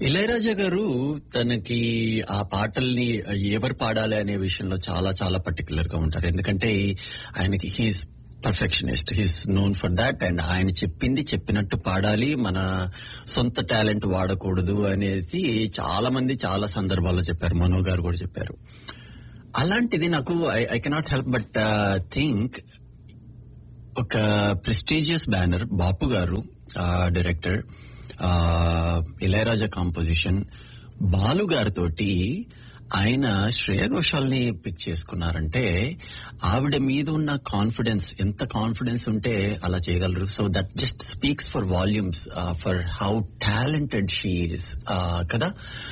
ఇళయరాజా గారు తనకి ఆ పాటల్ని ఎవరు పాడాలి అనే విషయంలో చాలా చాలా పర్టికులర్ గా ఉంటారు ఎందుకంటే ఆయనకి he's perfectionist he's known for that and ఆయన చెప్పింది చెప్పినట్టు పాడాలి మన సొంత టాలెంట్ వాడకూడదు అనేది చాలా మంది చాలా సందర్భాల్లో చెప్పారు మనో గారు కూడా చెప్పారు అలాంటిది నాకు I cannot help but think ఒక ప్రెస్టీజియస్ బ్యానర్ బాపు గారు డైరెక్టర్ ఇళయరాజా కాంపోజిషన్ బాలు గారితోటి ఆయన శ్రేయ ఘోషాల్ని పిక్ చేసుకున్నారంటే ఆవిడ మీద ఉన్న కాన్ఫిడెన్స్ ఎంత కాన్ఫిడెన్స్ ఉంటే అలా చేయగలరు so that just speaks for volumes for how talented she is కదా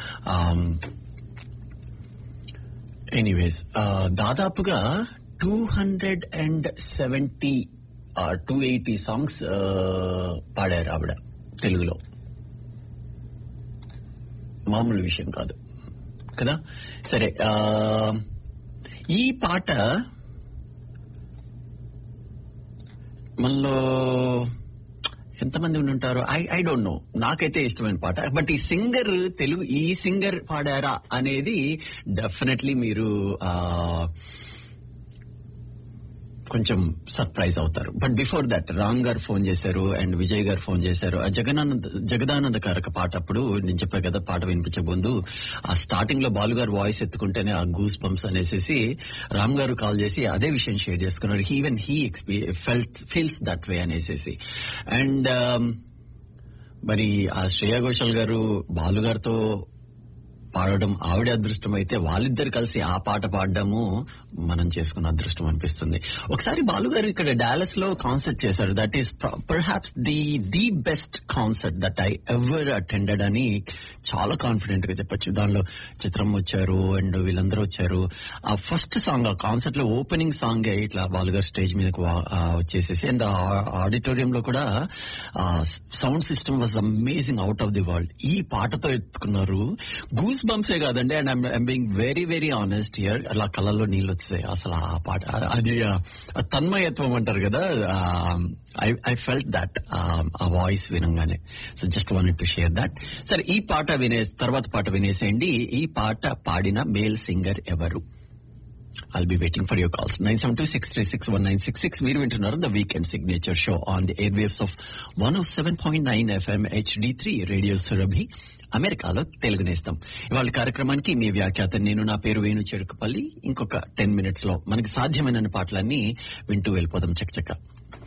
ఎనీవేస్ దాదాపుగా two hundred and seventy two eighty songs పాడారు ఆవిడ తెలుగులో మామూలు విషయం కాదు కదా సరే ఆ, ఈ పాట మనలో ఎంతమంది ఉండి ఉంటారు ఐ ఐ డోంట్ నో నాకైతే ఇష్టమైన పాట బట్ ఈ సింగర్ తెలుగు ఈ సింగర్ పాడారా అనేది డెఫినెట్లీ మీరు ఆ, కొంచెం సర్ప్రైజ్ అవుతారు బట్ బిఫోర్ దట్ రామ్ గారు ఫోన్ చేశారు అండ్ విజయ్ గారు ఫోన్ చేశారు ఆ జగనానంద జగదానంద కారక పాట అప్పుడు నేను చెప్పా కదా పాట వినిపించబోదు ఆ స్టార్టింగ్ లో బాలు గారు వాయిస్ ఎత్తుకుంటేనే ఆ గూస్ బంప్స్ అనేసి రామ్ గారు కాల్ చేసి అదే విషయం షేర్ చేసుకున్నారు ఈవెన్ హీ ఎక్స్పీ ఫెల్ట్ ఫీల్స్ దట్ వే అనేసి అండ్ మరి ఆ శ్రేయా ఘోషల్ గారు బాలు గారితో పాడడం ఆవిడ అదృష్టం అయితే వాళ్ళిద్దరు కలిసి ఆ పాట పాడడము మనం చేసుకున్న అదృష్టం అనిపిస్తుంది ఒకసారి బాలుగారు ఇక్కడ డాలస్ లో కాన్సర్ట్ చేశారు that is perhaps the the best concert that I ever attended అని చాలా కాన్ఫిడెంట్ గా చెప్పొచ్చు దానిలో చిత్రం వచ్చారు అండ్ వీళ్ళందరూ వచ్చారు ఆ ఫస్ట్ సాంగ్ ఆ కాన్సర్ట్ లో ఓపెనింగ్ సాంగ్ ఇట్లా బాలుగారు స్టేజ్ మీదకి వా- ఆ, వచ్చేసేసి అండ్ ఆడిటోరియం లో కూడా sound system was amazing out of the world ఈ పాటతో ఎత్తుకున్నారు గూస్ బంప్సే కాదండి and I'm being very very honest here అలా కళ్ళల్లో నీళ్ళు వచ్చాయి అసలు ఆ పాట అది ఆ, ఆ తన్మయత్వం అంటారు కదా ఐ ఫెల్ట్ దట్ ఆ వాయిస్ వినంగానే so just want to share that సరే ఈ పాట వినే తర్వాత పాట వినేసేయండి ఈ పాట పాడిన మేల్ సింగర్ ఎవరు I'll be waiting for your calls. 972-636-1966. మీరు వింటున్నారు the weekend signature show on the airwaves of one of seven point nine FM HD three radio Surabhi అమెరికాలో తెలుగు నేస్తాం ఇవాళ కార్యక్రమానికి మీ వ్యాఖ్యాత నేను నా పేరు వేణు చెరుకుపల్లి ఇంకొక టెన్ మినిట్స్ లో మనకి సాధ్యమైన పాటలన్నీ వింటూ వెళ్ళిపోదాం చకచక